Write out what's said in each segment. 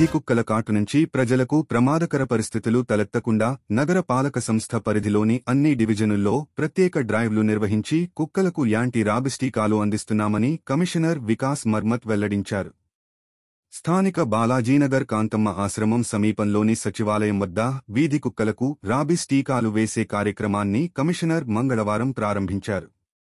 వీధి కుక్కల కాటు నుంచి ప్రజలకు ప్రమాదకర పరిస్థితులు తలెత్తకుండా నగర పాలక సంస్థ పరిధిలోని అన్ని డివిజనుల్లో ప్రత్యేక డ్రైవ్లు నిర్వహించి కుక్కలకు యాంటీ రాబిస్ టీకాలు అందిస్తున్నామని కమిషనర్ వికాస్ మర్మత్ వెల్లడించారు స్థానిక బాలాజీనగర్ కాంతమ్మ ఆశ్రమం సమీపంలోని సచివాలయం వద్ద వీధి కుక్కలకు రాబిస్ టీకాలు వేసే కార్యక్రమాన్ని కమిషనర్ మంగళవారం ప్రారంభించారు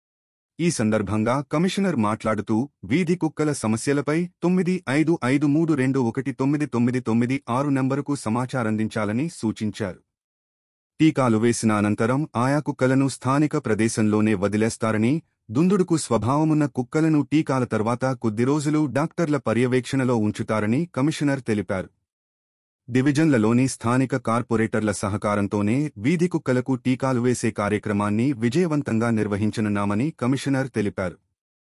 ఈ సందర్భంగా కమిషనర్ మాట్లాడుతూ వీధి కుక్కల సమస్యలపై తొమ్మిది ఐదు ఐదు మూడు రెండు ఒకటి తొమ్మిది తొమ్మిది తొమ్మిది ఆరు నంబరుకు సమాచారందించాలని సూచించారు టీకాలు వేసిన అనంతరం ఆయా కుక్కలను స్థానిక ప్రదేశంలోనే వదిలేస్తారని దుందుడుకు స్వభావమున్న కుక్కలను టీకాల తర్వాత కొద్ది రోజులు డాక్టర్ల పర్యవేక్షణలో ఉంచుతారని కమిషనర్ తెలిపారు డివిజన్లలోని స్థానిక కార్పొరేటర్ల సహకారంతోనే వీధి కుక్కలకు టీకాలు వేసే కార్యక్రమాన్ని విజయవంతంగా నిర్వహించనున్నామని కమిషనర్ తెలిపారు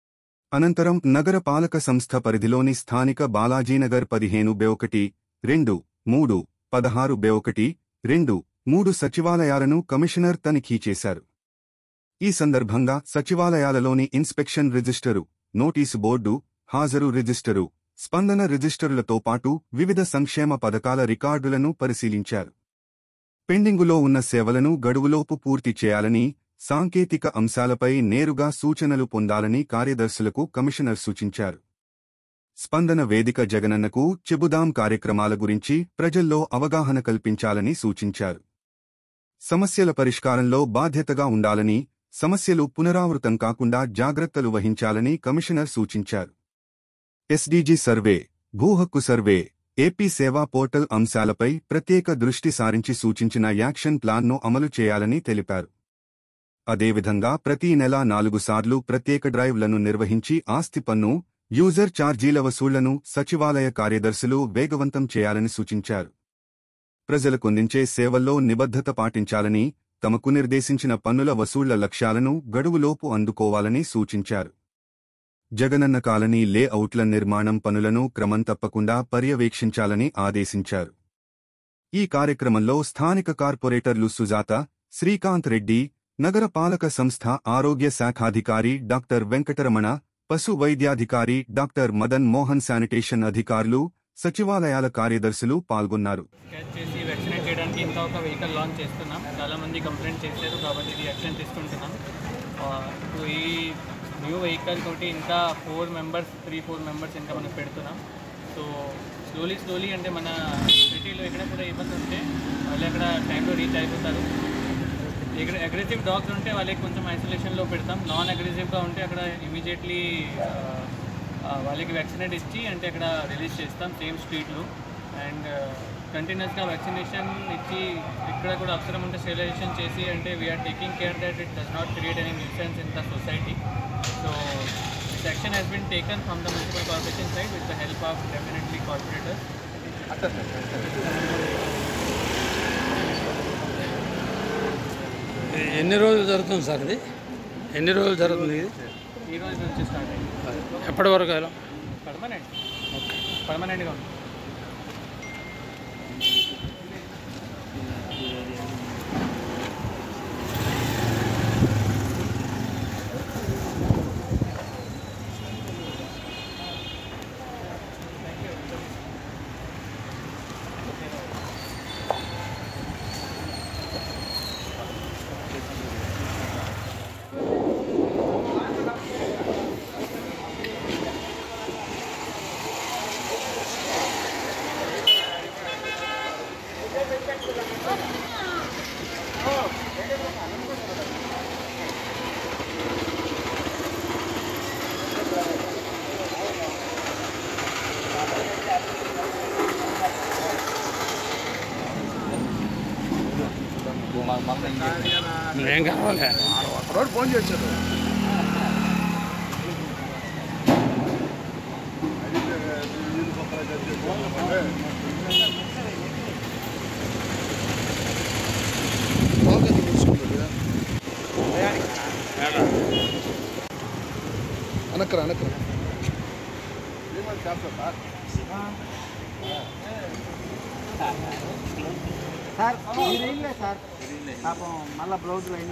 అనంతరం నగర పాలక సంస్థ పరిధిలోని స్థానిక బాలాజీనగర్ పదిహేను బె ఒకటి రెండు మూడు పదహారు బె ఒకటి రెండు మూడు సచివాలయాలను కమిషనర్ తనిఖీ చేశారు ఈ సందర్భంగా సచివాలయాలలోని ఇన్స్పెక్షన్ రిజిస్టరు నోటీసు బోర్డు హాజరు రిజిస్టరు స్పందన రిజిస్టరులతో పాటు వివిధ సంక్షేమ పథకాల రికార్డులను పరిశీలించారు పెండింగులో ఉన్న సేవలను గడువులోపు పూర్తి చేయాలని సాంకేతిక అంశాలపై నేరుగా సూచనలు పొందాలని కార్యదర్శులకు కమిషనర్ సూచించారు స్పందన వేదిక జగనన్నకు చెబుదాం కార్యక్రమాల గురించి ప్రజల్లో అవగాహన కల్పించాలని సూచించారు సమస్యల పరిష్కారంలో బాధ్యతగా ఉండాలని సమస్యలు పునరావృతం కాకుండా జాగ్రత్తలు వహించాలని కమిషనర్ సూచించారు ఎస్డీజీ సర్వే భూహక్కు సర్వే ఏపీ సేవా పోర్టల్ అంశాలపై ప్రత్యేక దృష్టి సారించి సూచించిన యాక్షన్ ప్లాన్ను అమలు చేయాలని తెలిపారు అదేవిధంగా ప్రతి నెల నాలుగు సార్లు ప్రత్యేక డ్రైవ్లను నిర్వహించి ఆస్తి పన్ను యూజర్ ఛార్జీల వసూళ్లను సచివాలయ కార్యదర్శులు వేగవంతం చేయాలని సూచించారు ప్రజలకుందించే సేవల్లో నిబద్ధత పాటించాలని తమకు నిర్దేశించిన పన్నుల వసూళ్ల లక్ష్యాలను గడువులోపు అందుకోవాలని సూచించారు జగనన్న కాలనీ లేఅవుట్ల నిర్మాణం పనులను క్రమం తప్పకుండా పర్యవేక్షించాలని ఆదేశించారు ఈ కార్యక్రమంలో స్థానిక కార్పొరేటర్లు సుజాత శ్రీకాంత్ రెడ్డి నగర పాలక సంస్థ ఆరోగ్య శాఖాధికారి డాక్టర్ వెంకటరమణ పశు వైద్యాధికారి డాక్టర్ మదన్ మోహన్ శానిటేషన్ అధికారులు సచివాలయాల కార్యదర్శులు పాల్గొన్నారు క్యాచ్ చేసి వ్యాక్సినేట్ చేయడానికి ఇంకా ఒక వెహికల్ లాంచ్ చేస్తున్నాం చాలా మంది కంప్లైంట్ చేశారు కాబట్టి ఇది యాక్షన్ తీసుకుంటున్నాం ఆ, ఇప్పుడు ఈ న్యూ వెహికల్ తోటి ఇంకా four members three four members ఇంకా మనం పెడుతున్నాం సో స్లోలీ స్లోలీ అంటే మన సిటీలో ఎక్కడ కూడా ఇబ్బంది ఉంటే వాళ్ళు అక్కడ టైంలో రీచ్ అయిపోతారు ఇక్కడ అగ్రెసివ్ డాగ్స్ ఉంటే వాళ్ళకి కొంచెం ఐసోలేషన్లో పెడతాం నాన్ అగ్రెసివ్గా ఉంటే అక్కడ ఇమీడియట్లీ వాళ్ళకి వ్యాక్సినేట్ ఇచ్చి అంటే అక్కడ రిలీజ్ చేస్తాం సేమ్ స్ట్రీట్లో అండ్ కంటిన్యూస్గా వ్యాక్సినేషన్ ఇచ్చి ఇక్కడ కూడా అవసరం ఉంటే స్టెరిలైజేషన్ చేసి అంటే we are taking care that it does not create any nuisance in the society so this action has been taken from the municipal corporation side with the help of definitely corporators ఎన్ని రోజులు జరుగుతుంది sir ఇది ఎన్ని రోజులు జరుగుతుంది ఇది ఈ రోజు నుంచి స్టార్ట్ అయింది ఎప్పటి వరకు అలా పర్మనెంట్ పర్మనెంట్గా ఉంది ఏం కావాలి రోడ్ ఫోన్ చేశారు అనక్కరా అనక్కరా సార్ మీరు ఏం సార్ పాపం మళ్ళీ బ్లౌజ్ లైన్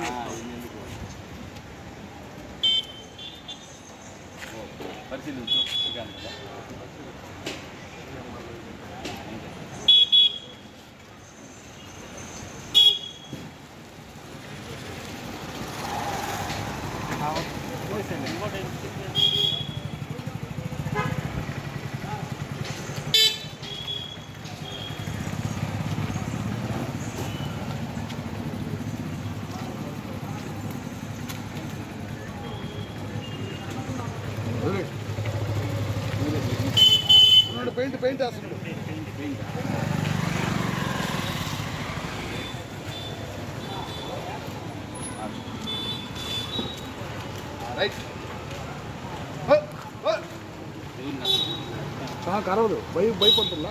ఉన్నాడు పెయింట్ పెయింట్ వేస్తున్నాడు రైట్ కరవదు భయ భయపడుతుందా